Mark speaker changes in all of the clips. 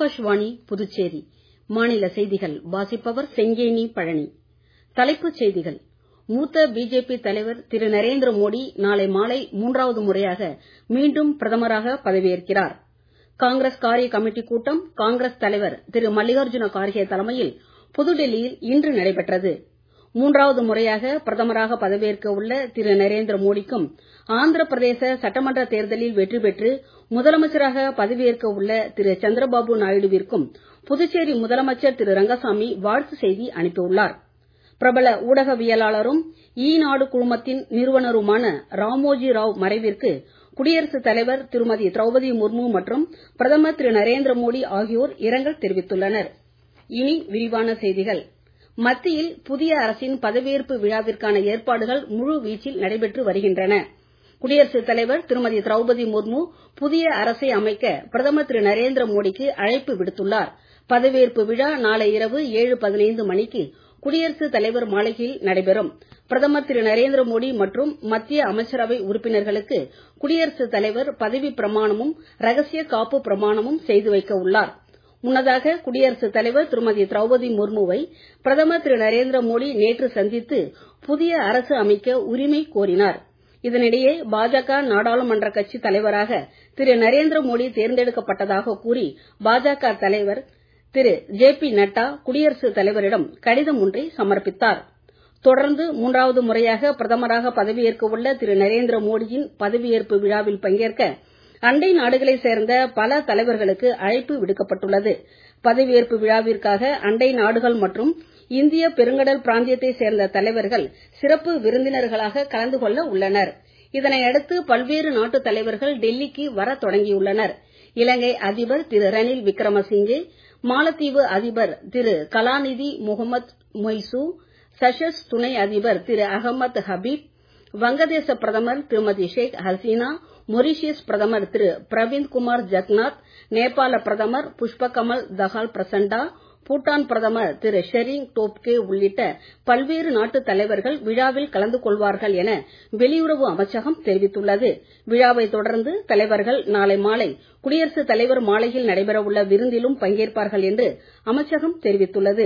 Speaker 1: ஆகாஷ்வாணி புதுச்சேரி மாநில செய்திகள் வாசிப்பவர் செங்கேணி பழனி தலைப்புச் செய்திகள் மூத்த பிஜேபி தலைவர் திரு நரேந்திர மோடி நாளை மாலை மூன்றாவது முறையாக மீண்டும் பிரதமராக பதவியேற்கிறார் காங்கிரஸ் காரிய கமிட்டி கூட்டம் காங்கிரஸ் தலைவர் திரு மல்லிகார்ஜுன கார்கே தலைமையில் புதுடெல்லியில் இன்று நடைபெற்றது மூன்றாவது முறையாக பிரதமராக பதவியேற்க உள்ள திரு நரேந்திர மோடிக்கும் ஆந்திர பிரதேச சட்டமன்ற தேர்தலில் வெற்றி பெற்று முதலமைச்சராக பதவியேற்க உள்ள திரு சந்திரபாபு நாயுடுவிற்கும் புதுச்சேரி முதலமைச்சர் திரு ரங்கசாமி வாழ்த்து செய்தி அனுப்பியுள்ளார் பிரபல ஊடகவியலாளரும் ஈ நாடு குழுமத்தின் நிறுவனருமான ராமோஜி ராவ் மறைவிற்கு குடியரசுத் தலைவர் திருமதி திரௌபதி முர்மு மற்றும் பிரதமர் திரு நரேந்திர மோடி ஆகியோர் இரங்கல் தெரிவித்துள்ளனர் இனி விரிவான செய்திகள் மத்தியில் புதிய அரசின் பதவியேற்பு விழாவிற்கான ஏற்பாடுகள் முழு வீச்சில் நடைபெற்று வருகின்றன குடியரசுத் தலைவர் திருமதி திரௌபதி முர்மு புதிய அரசை அமைக்க பிரதமர் திரு நரேந்திர மோடிக்கு அழைப்பு விடுத்துள்ளார் பதவியேற்பு விழா நாளை இரவு ஏழு பதினைந்து மணிக்கு குடியரசுத் தலைவர் மாளிகையில் நடைபெறும் பிரதமர் திரு நரேந்திர மோடி மற்றும் மத்திய அமைச்சரவை உறுப்பினர்களுக்கு குடியரசுத் தலைவர் பதவிப் பிரமாணமும் ரகசிய காப்பு பிரமாணமும் செய்து வைக்க உள்ளார் முன்னதாக குடியரசுத் தலைவர் திருமதி திரௌபதி முர்முவை பிரதமர் திரு நரேந்திர மோடி நேற்று சந்தித்து புதிய அரசு அமைக்க உரிமை கோரினார் இதனிடையே பாஜக நாடாளுமன்ற கட்சி தலைவராக திரு நரேந்திர மோடி தேர்ந்தெடுக்கப்பட்டதாக கூறி பாஜக தலைவர் திரு ஜே பி நட்டா குடியரசுத் தலைவரிடம் கடிதம் ஒன்றை சமர்ப்பித்தார் தொடர்ந்து மூன்றாவது முறையாக பிரதமராக பதவியேற்க உள்ள திரு நரேந்திர மோடியின் பதவியேற்பு விழாவில் பங்கேற்க அண்டை நாடுகளைச் சேர்ந்த பல தலைவர்களுக்கு அழைப்பு விடுக்கப்பட்டுள்ளது பதவியேற்பு விழாவிற்காக அண்டை நாடுகள் மற்றும் இந்திய பெருங்கடல் பிராந்தியத்தைச் சேர்ந்த தலைவர்கள் சிறப்பு விருந்தினர்களாக கலந்து கொள்ள உள்ளனர் இதனையடுத்து பல்வேறு நாட்டு தலைவர்கள் டெல்லிக்கு வர தொடங்கியுள்ளனர் இலங்கை அதிபர் திரு ரணில் விக்ரமசிங்கே மாலத்தீவு அதிபர் திரு கலாநிதி முகமது மொய்சு சஷஸ் துணை அதிபர் திரு அகமது ஹபீப் வங்கதேச பிரதமர் திருமதி ஷேக் ஹசீனா மொரீஷியஸ் பிரதமர் திரு பிரவிந்த் குமார் ஜக்நாத் நேபாள பிரதமர் புஷ்பகமல் தஹால் பிரசண்டா பூட்டான் பிரதமர் திரு ஷெரிங் டோப்கே உள்ளிட்ட பல்வேறு நாட்டு தலைவர்கள் விழாவில் கலந்து கொள்வார்கள் என வெளியுறவு அமைச்சகம் தெரிவித்துள்ளது விழாவை தொடர்ந்து தலைவர்கள் நாளை மாலை குடியரசுத் தலைவர் மாளிகையில் நடைபெறவுள்ள விருந்திலும் பங்கேற்பார்கள் என்று அமைச்சகம் தெரிவித்துள்ளது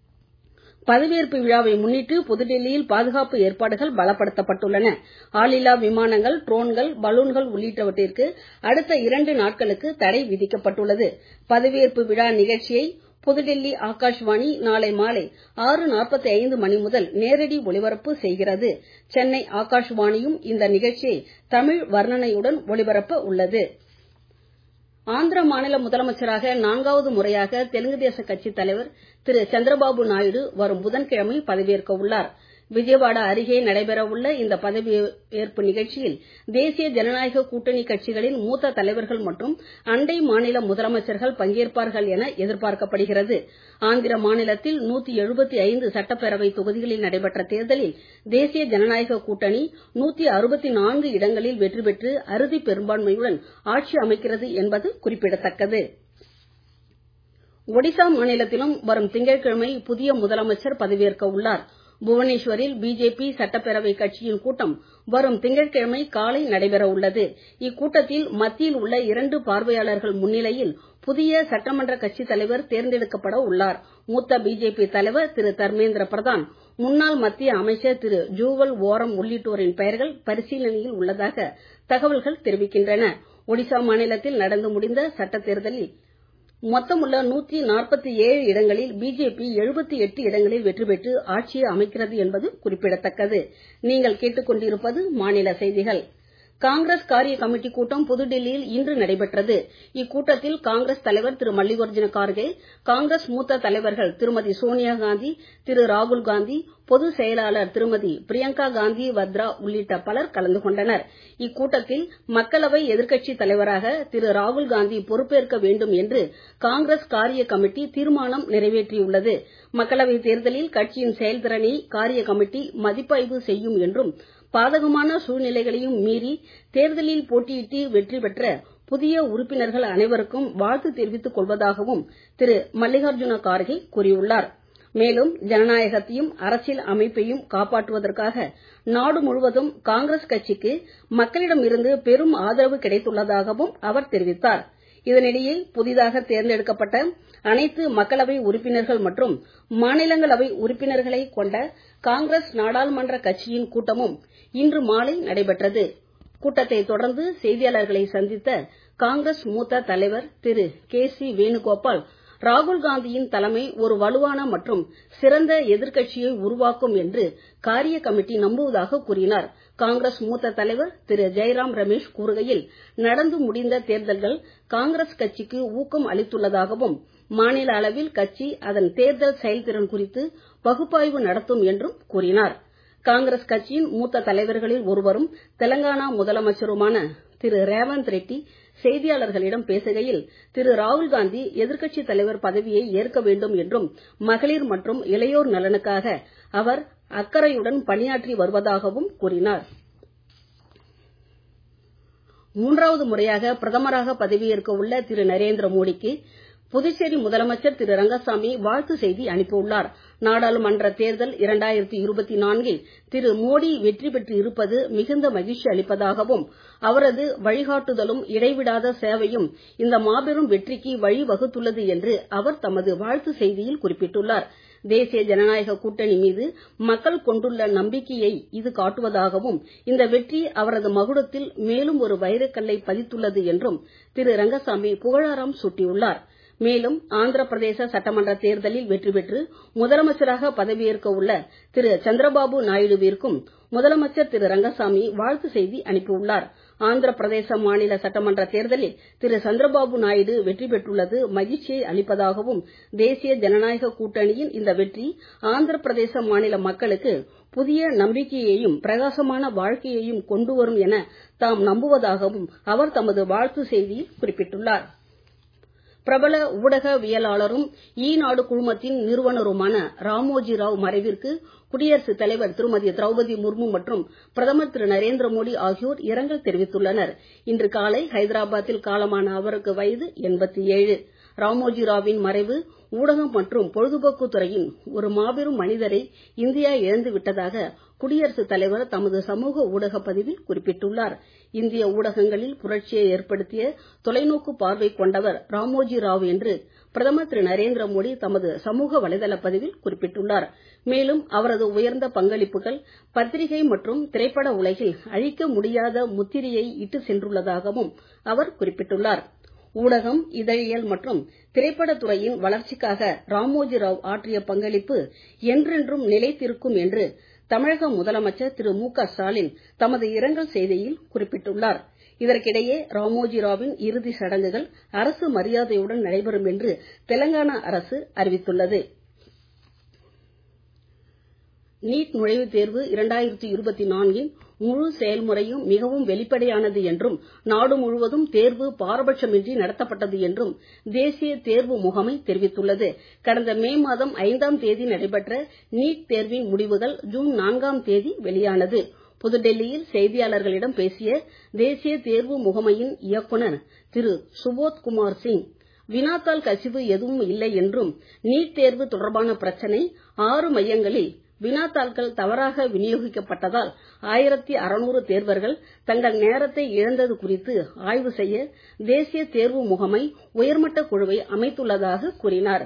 Speaker 1: பதவியேற்பு விழாவை முன்னிட்டு புதுடெல்லியில் பாதுகாப்பு ஏற்பாடுகள் பலப்படுத்தப்பட்டுள்ளன ஆளில்லா விமானங்கள் ட்ரோன்கள் பலூன்கள் உள்ளிட்டவற்றிற்கு அடுத்த இரண்டு நாட்களுக்கு தடை விதிக்கப்பட்டுள்ளது பதவியேற்பு விழா நிகழ்ச்சியை புதுடெல்லி ஆகாஷ்வாணி நாளை மாலை ஆறு நாற்பத்தி ஐந்து மணி முதல் நேரடி ஒளிபரப்பு செய்கிறது சென்னை ஆகாஷ்வாணியும் இந்த நிகழ்ச்சியை தமிழ் வர்ணனையுடன் ஒளிபரப்ப உள்ளது ஆந்திர மாநில முதலமைச்சராக நான்காவது முறையாக தெலுங்கு தேச கட்சித் தலைவர் திரு சந்திரபாபு நாயுடு வரும் புதன்கிழமை பதவியேற்க உள்ளார் விஜயவாடா அருகே நடைபெறவுள்ள இந்த பதவியேற்பு நிகழ்ச்சியில் தேசிய ஜனநாயக கூட்டணி கட்சிகளின் மூத்த தலைவர்கள் மற்றும் அண்டை மாநில முதலமைச்சர்கள் பங்கேற்பார்கள் என எதிர்பார்க்கப்படுகிறது ஆந்திர மாநிலத்தில் நூத்தி எழுபத்தி ஐந்து சட்டப்பேரவை தொகுதிகளில் நடைபெற்ற தேர்தலில் தேசிய ஜனநாயக கூட்டணி நூத்தி அறுபத்தி நான்கு இடங்களில் வெற்றி பெற்று அறுதி பெரும்பான்மையுடன் ஆட்சி அமைக்கிறது என்பது குறிப்பிடத்தக்கது ஒடிசா மாநிலத்திலும் வரும் திங்கட்கிழமை புதிய முதலமைச்சர் பதவியேற்க உள்ளார் புவனேஸ்வரில் பிஜேபி சட்டப்பேரவை கட்சியின் கூட்டம் வரும் திங்கட்கிழமை காலை நடைபெற உள்ளது இக்கூட்டத்தில் மத்தியில் உள்ள இரண்டு பார்வையாளர்கள் முன்னிலையில் புதிய சட்டமன்ற கட்சித் தலைவர் தேர்ந்தெடுக்கப்பட உள்ளார் மூத்த பிஜேபி தலைவர் திரு தர்மேந்திர பிரதான் முன்னாள் மத்திய அமைச்சர் திரு ஜூவல் ஓரம் உள்ளிட்டோரின் பெயர்கள் பரிசீலனையில் உள்ளதாக தகவல்கள் தெரிவிக்கின்றன ஒடிசா மாநிலத்தில் நடந்து முடிந்த சட்டத் தேர்தலில் மொத்தமுள்ள நூத்தி நாற்பத்தி ஏழு இடங்களில் பிஜேபி எழுபத்தி எட்டு இடங்களில் வெற்றி பெற்று ஆட்சியை அமைக்கிறது என்பது குறிப்பிடத்தக்கது நீங்கள் கேட்டுக்கொண்டிருப்பது மாநில செய்திகள் காங்கிரஸ் காரிய கமிட்டி கூட்டம் புதுடெல்லியில் இன்று நடைபெற்றது இக்கூட்டத்தில் காங்கிரஸ் தலைவர் திரு மல்லிகார்ஜுன கார்கே காங்கிரஸ் மூத்த தலைவர்கள் திருமதி சோனியா காந்தி திரு ராகுல் காந்தி பொதுச் செயலாளர் திருமதி பிரியங்கா காந்தி வத்ரா உள்ளிட்ட பலர் கலந்து கொண்டனர் இக்கூட்டத்தில் மக்களவை எதிர்க்கட்சித் தலைவராக திரு ராகுல் காந்தி பொறுப்பேற்க வேண்டும் என்று காங்கிரஸ் காரிய கமிட்டி தீர்மானம் நிறைவேற்றியுள்ளது மக்களவைத் தேர்தலில் கட்சியின் செயல்திறனை காரிய கமிட்டி மதிப்பாய்வு செய்யும் என்றும் பாதகமான சூழ்நிலைகளையும் மீறி தேர்தலில் போட்டியிட்டு வெற்றி பெற்ற புதிய உறுப்பினர்கள் அனைவருக்கும் வாழ்த்து தெரிவித்துக் கொள்வதாகவும் திரு மல்லிகார்ஜுன கார்கே கூறியுள்ளார் மேலும் ஜனநாயகத்தையும் அரசியல் அமைப்பையும் காப்பாற்றுவதற்காக நாடு முழுவதும் காங்கிரஸ் கட்சிக்கு மக்களிடம் இருந்து பெரும் ஆதரவு கிடைத்துள்ளதாகவும் அவர் தெரிவித்தார் இதனிடையே புதிதாக தேர்ந்தெடுக்கப்பட்ட அனைத்து மக்களவை உறுப்பினர்கள் மற்றும் மாநிலங்களவை உறுப்பினர்களை கொண்ட காங்கிரஸ் நாடாளுமன்ற கட்சியின் கூட்டமும் இன்று மாலை நடைபெற்றது கூட்டத்தை தொடர்ந்து செய்தியாளர்களை சந்தித்த காங்கிரஸ் மூத்த தலைவர் திரு கே சி வேணுகோபால் ராகுல் காந்தியின் தலைமை ஒரு வலுவான மற்றும் சிறந்த எதிர்க்கட்சியை உருவாக்கும் என்று காரிய கமிட்டி நம்புவதாக கூறினார் காங்கிரஸ் மூத்த தலைவர் திரு ஜெயராம் ரமேஷ் கூறுகையில் நடந்து முடிந்த தேர்தல்கள் காங்கிரஸ் கட்சிக்கு ஊக்கம் அளித்துள்ளதாகவும் மாநில அளவில் கட்சி அதன் தேர்தல் செயல்திறன் குறித்து பகுப்பாய்வு நடத்தும் என்றும் கூறினார் காங்கிரஸ் கட்சியின் மூத்த தலைவர்களில் ஒருவரும் தெலங்கானா முதலமைச்சருமான திரு ரேவந்த் ரெட்டி செய்தியாளர்களிடம் பேசுகையில் திரு ராகுல்காந்தி எதிர்க்கட்சித் தலைவர் பதவியை ஏற்க வேண்டும் என்றும் மகளிர் மற்றும் இளையோர் நலனுக்காக அவர் அக்கறையுடன் பணியாற்றி வருவதாகவும் கூறினார் மூன்றாவது முறையாக பிரதமராக பதவியேற்க உள்ள திரு நரேந்திர மோடிக்கு புதுச்சேரி முதலமைச்சர் திரு ரங்கசாமி வாழ்த்து செய்தி அனுப்பியுள்ளார் நாடாளுமன்ற தேர்தல் இரண்டாயிரத்தி இருபத்தி நான்கில் திரு மோடி வெற்றி பெற்று இருப்பது மிகுந்த மகிழ்ச்சி அளிப்பதாகவும் அவரது வழிகாட்டுதலும் இடைவிடாத சேவையும் இந்த மாபெரும் வெற்றிக்கு வழிவகுத்துள்ளது என்று அவர் தமது வாழ்த்து செய்தியில் குறிப்பிட்டுள்ளார் தேசிய ஜனநாயக கூட்டணி மீது மக்கள் கொண்டுள்ள நம்பிக்கையை இது காட்டுவதாகவும் இந்த வெற்றி அவரது மகுடத்தில் மேலும் ஒரு வைரக்கல்லை பதித்துள்ளது என்றும் திரு ரங்கசாமி புகழாரம் சூட்டியுள்ளார் மேலும் ஆந்திர பிரதேச சட்டமன்ற தேர்தலில் வெற்றி பெற்று முதலமைச்சராக பதவியேற்க உள்ள திரு சந்திரபாபு நாயுடுவிற்கும் முதலமைச்சர் திரு ரங்கசாமி வாழ்த்து செய்தி அனுப்பியுள்ளார் ஆந்திர பிரதேச மாநில சட்டமன்ற தேர்தலில் திரு சந்திரபாபு நாயுடு வெற்றி பெற்றுள்ளது மகிழ்ச்சியை அளிப்பதாகவும் தேசிய ஜனநாயக கூட்டணியின் இந்த வெற்றி ஆந்திர பிரதேச மாநில மக்களுக்கு புதிய நம்பிக்கையையும் பிரகாசமான வாழ்க்கையையும் கொண்டு வரும் என தாம் நம்புவதாகவும் அவர் தமது வாழ்த்து செய்தியில் குறிப்பிட்டுள்ளார் பிரபல ஊடகவியலாளரும் ஈநாடு குழுமத்தின் நிறுவனருமான ராமோஜி ராவ் மறைவிற்கு குடியரசுத் தலைவர் திருமதி திரௌபதி முர்மு மற்றும் பிரதமர் திரு நரேந்திர மோடி ஆகியோர் இரங்கல் தெரிவித்துள்ளனர் இன்று காலை ஹைதராபாத்தில் காலமான அவருக்கு வயது எண்பத்தி ஏழு ராமோஜி ராவின் மறைவு ஊடகம் மற்றும் பொழுதுபோக்கு துறையின் ஒரு மாபெரும் மனிதரை இந்தியா இழந்து விட்டதாக குடியரசுத் தலைவர் தமது சமூக ஊடக பதிவில் குறிப்பிட்டுள்ளார் இந்திய ஊடகங்களில் புரட்சியை ஏற்படுத்திய தொலைநோக்கு பார்வை கொண்டவர் ராமோஜி ராவ் என்று பிரதமர் திரு நரேந்திர மோடி தமது சமூக வலைதள பதிவில் குறிப்பிட்டுள்ளார் மேலும் அவரது உயர்ந்த பங்களிப்புகள் பத்திரிகை மற்றும் திரைப்பட உலகில் அழிக்க முடியாத முத்திரையை இட்டு சென்றுள்ளதாகவும் அவர் குறிப்பிட்டுள்ளார் ஊடகம் இதழியல் மற்றும் திரைப்படத் துறையின் வளர்ச்சிக்காக ராமோஜி ராவ் ஆற்றிய பங்களிப்பு என்றென்றும் நிலைத்திருக்கும் என்று தமிழக முதலமைச்சர் திரு மு க ஸ்டாலின் தமது இரங்கல் செய்தியில் குறிப்பிட்டுள்ளார் இதற்கிடையே ராமோஜி ராவின் இறுதி சடங்குகள் அரசு மரியாதையுடன் நடைபெறும் என்று தெலங்கானா அரசு அறிவித்துள்ளது நீட் நுழைவுத் தேர்வு இரண்டாயிரத்தி இருபத்தி நான்கின் முழு செயல்முறையும் மிகவும் வெளிப்படையானது என்றும் நாடு முழுவதும் தேர்வு பாரபட்சமின்றி நடத்தப்பட்டது என்றும் தேசிய தேர்வு முகமை தெரிவித்துள்ளது கடந்த மே மாதம் ஐந்தாம் தேதி நடைபெற்ற நீட் தேர்வின் முடிவுகள் ஜூன் நான்காம் தேதி வெளியானது புதுடெல்லியில் செய்தியாளர்களிடம் பேசிய தேசிய தேர்வு முகமையின் இயக்குநர் திரு சுபோத் குமார் சிங் வினாத்தாள் கசிவு எதுவும் இல்லை என்றும் நீட் தேர்வு தொடர்பான பிரச்சனை ஆறு மையங்களில் வினாத்தாள்கள் தவறாக விநியோகிக்கப்பட்டதால் ஆயிரத்தி அறுநூறு தேர்வர்கள் தங்கள் நேரத்தை இழந்தது குறித்து ஆய்வு செய்ய தேசிய தேர்வு முகமை உயர்மட்ட குழுவை அமைத்துள்ளதாக கூறினார்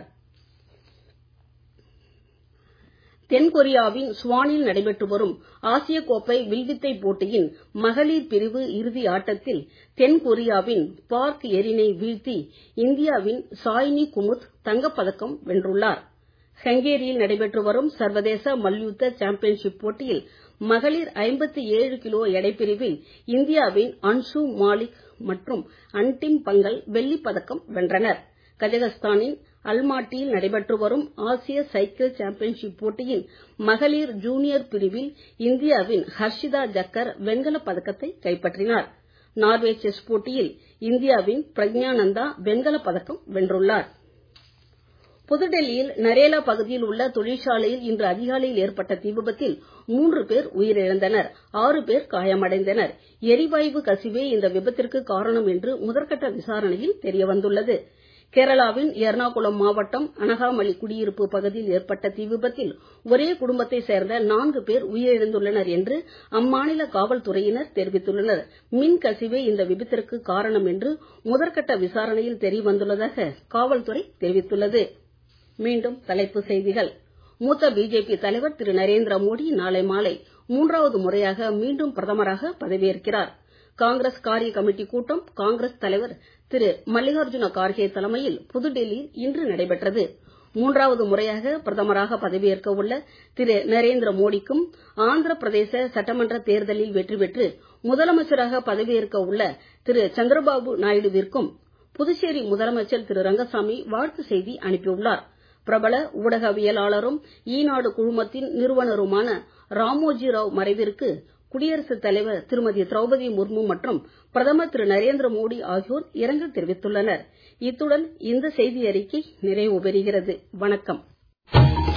Speaker 1: தென்கொரியாவின் சுவானில் நடைபெற்று வரும் ஆசிய கோப்பை வில்வித்தை போட்டியின் மகளிர் பிரிவு இறுதி ஆட்டத்தில் தென்கொரியாவின் பார்க் எரினை வீழ்த்தி இந்தியாவின் சாய்னி குமுத் தங்கப்பதக்கம் வென்றுள்ளார் ஹங்கேரியில் நடைபெற்று வரும் சர்வதேச மல்யுத்த சாம்பியன்ஷிப் போட்டியில் மகளிர் 57 கிலோ எடைப்பிரிவில் இந்தியாவின் அன்சு மாலிக் மற்றும் அன்டிம் பங்கல் வெள்ளிப் பதக்கம் வென்றனர் கஜகஸ்தானின் அல்மாட்டியில் நடைபெற்று வரும் ஆசிய சைக்கிள் சாம்பியன்ஷிப் போட்டியின் மகளிர் ஜூனியர் பிரிவில் இந்தியாவின் ஹர்ஷிதா ஜக்கர் வெண்கலப் பதக்கத்தை கைப்பற்றினார் நார்வே செஸ் போட்டியில் இந்தியாவின் பிரக்ஞானந்தா வெண்கலப் பதக்கம் வென்றுள்ளார் புதுடெல்லியில் நரேலா பகுதியில் உள்ள தொழிற்சாலையில் இன்று அதிகாலையில் ஏற்பட்ட தீ விபத்தில் மூன்று பேர் உயிரிழந்தனர் ஆறு பேர் காயமடைந்தனர் எரிவாயு கசிவே இந்த விபத்திற்கு காரணம் என்று முதற்கட்ட விசாரணையில் தெரியவந்துள்ளது கேரளாவின் எர்ணாகுளம் மாவட்டம் அனகாமலி குடியிருப்பு பகுதியில் ஏற்பட்ட தீ விபத்தில் ஒரே குடும்பத்தை சேர்ந்த நான்கு பேர் உயிரிழந்துள்ளனர் என்று அம்மாநில காவல்துறையினர் தெரிவித்துள்ளனர் மின் கசிவே இந்த விபத்திற்கு காரணம் என்று முதற்கட்ட விசாரணையில் தெரியவந்துள்ளதாக காவல்துறை தெரிவித்துள்ளது மீண்டும் தலைப்புச் செய்திகள் மூத்த பிஜேபி தலைவர் திரு நரேந்திர மோடி நாளை மாலை மூன்றாவது முறையாக மீண்டும் பிரதமராக பதவியேற்கிறார் காங்கிரஸ் காரிய கமிட்டி கூட்டம் காங்கிரஸ் தலைவர் திரு மல்லிகார்ஜுன கார்கே தலைமையில் புதுடெல்லியில் இன்று நடைபெற்றது மூன்றாவது முறையாக பிரதமராக பதவியேற்க உள்ள திரு நரேந்திர மோடிக்கும் ஆந்திர பிரதேச சட்டமன்ற தேர்தலில் வெற்றி பெற்று முதலமைச்சராக பதவியேற்க உள்ள திரு சந்திரபாபு நாயுடுவிற்கும் புதுச்சேரி முதலமைச்சர் திரு ரங்கசாமி வாழ்த்து செய்தி அனுப்பியுள்ளார் பிரபல ஊடகவியலாளரும் ஈநாடு குழுமத்தின் நிறுவனருமான ராமோஜி ராவ் மறைவிற்கு குடியரசுத் தலைவர் திருமதி திரௌபதி முர்மு மற்றும் பிரதமர் திரு நரேந்திர மோடி ஆகியோர் இரங்கல் தெரிவித்துள்ளனர் இத்துடன் இந்த செய்தி அறிக்கை நிறைவு பெறுகிறது வணக்கம்